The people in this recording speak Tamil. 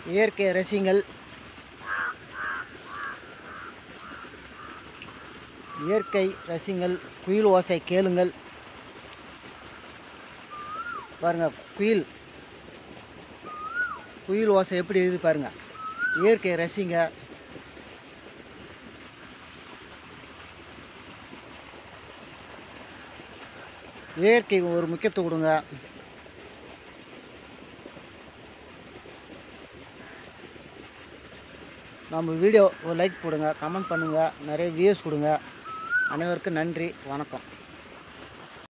இயற்கை ரசிங்கள் இயற்கை ரசிங்கள் குயில் ஓசை கேளுங்கள் பாருங்க குயில் குயில் ஓசை எப்படி இருக்குது பாருங்க இயற்கை ரசிங்க இயற்கை ஒரு முக்கியத்துவம் கொடுங்க நம்ம வீடியோ ஒரு லைக் போடுங்க கமெண்ட் பண்ணுங்கள் நிறைய வியூஸ் கொடுங்க அனைவருக்கும் நன்றி வணக்கம்